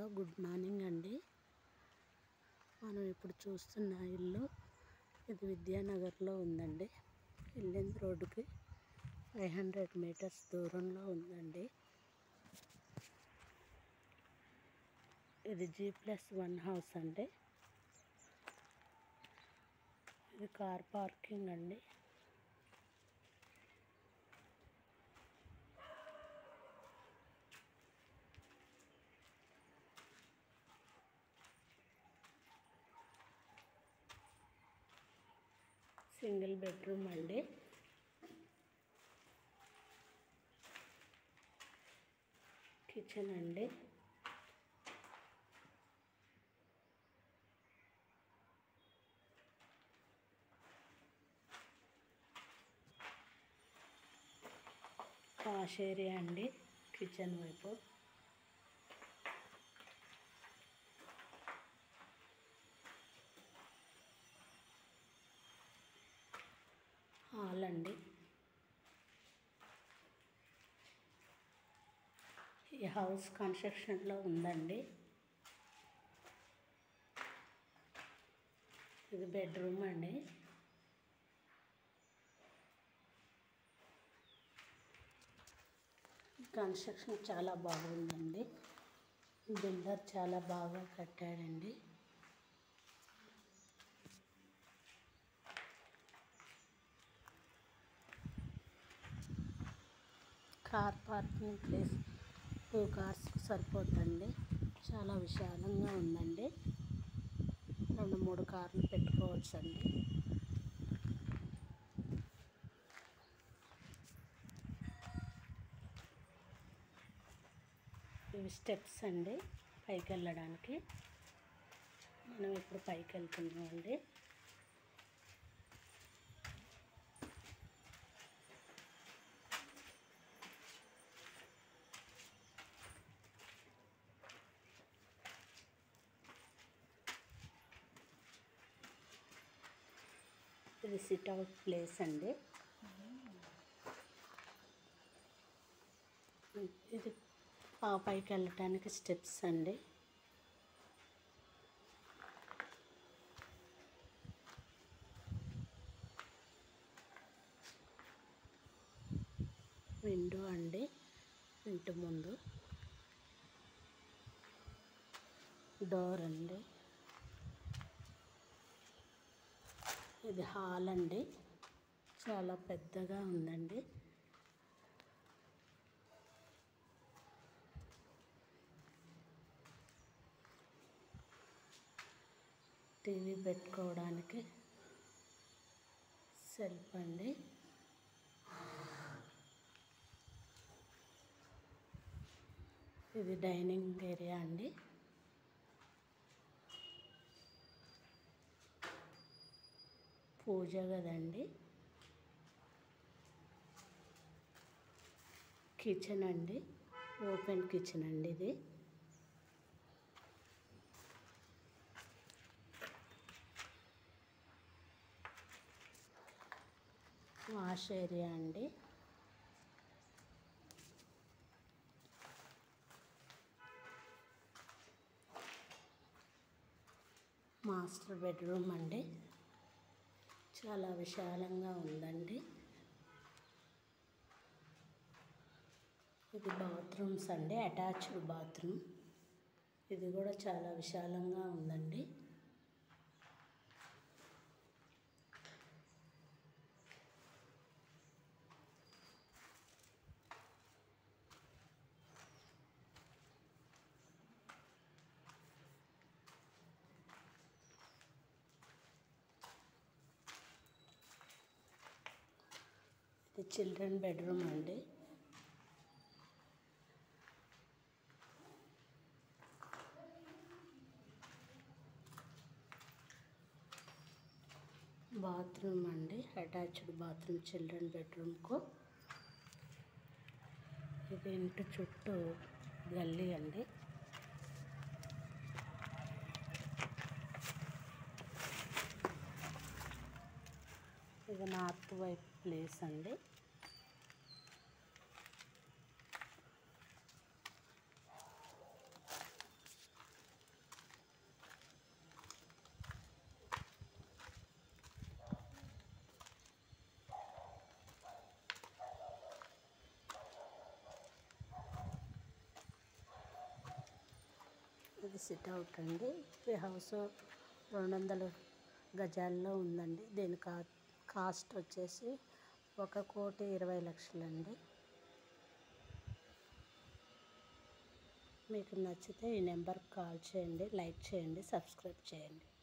good morning అండి మనం ఇప్పుడు చూస్తున్న ఇల్లు ఇది విద్యానగర్లో ఉందండి ఇల్లెందు రోడ్డుకి ఫైవ్ హండ్రెడ్ మీటర్స్ దూరంలో ఉందండి ఇది జీ ప్లస్ వన్ హౌస్ అండి ఇది కార్ పార్కింగ్ అండి సింగిల్ బెడ్రూమ్ అండి కిచెన్ అండి వాష్ ఏరియా అండి కిచెన్ వైపు హాల్ అండి ఈ హౌస్ కన్స్ట్రక్షన్లో ఉందండి ఇది బెడ్రూమ్ అండి కన్స్ట్రక్షన్ చాలా బాగుందండి బిల్డర్ చాలా బాగా కట్టాడండి car parking place two cars సరిపోతుందండి చాలా విశాలంగా ఉందండి రెండు మూడు కార్లు పెట్టుకోవచ్చండి ఇవి స్టెప్స్ అండి పైకి వెళ్ళడానికి మనం ఇప్పుడు పైకి వెళ్తున్నామండి ఇది సిట్ అవుట్ ప్లేస్ అండి ఇది ఆ పైకి వెళ్ళటానికి స్టెప్స్ అండి విండో అండి ఇంటి ముందు డోర్ అండి ఇది హాల్ అండి చాలా పెద్దగా ఉందండి టీవీ పెట్టుకోవడానికి సెల్ఫ్ అండి ఇది డైనింగ్ ఏరియా అండి పూజ గదండి కిచెన్ అండి ఓపెన్ కిచెన్ అండి ఇది వాష్ ఏరియా అండి మాస్టర్ బెడ్రూమ్ అండి చాలా విశాలంగా ఉందండి ఇది బాత్రూమ్స్ అండి అటాచ్డ్ బాత్రూమ్ ఇది కూడా చాలా విశాలంగా ఉందండి ఇది చిల్డ్రన్ బెడ్రూమ్ అండి బాత్రూమ్ అండి అటాచ్డ్ బాత్రూమ్ చిల్డ్రన్ బెడ్రూమ్కు ఇది ఇంటి చుట్టూ గల్లీ అండి ఇది నార్త్ వైపు ప్లేస్ అండి ఇది సిట్ అవుట్ అండి ఈ హౌస్ రెండు వందల గజాల్లో ఉందండి దీని కా కాస్ట్ వచ్చేసి ఒక కోటి ఇరవై లక్షలండి మీకు నచ్చితే ఈ నెంబర్కి కాల్ చేయండి లైక్ చేయండి సబ్స్క్రైబ్ చేయండి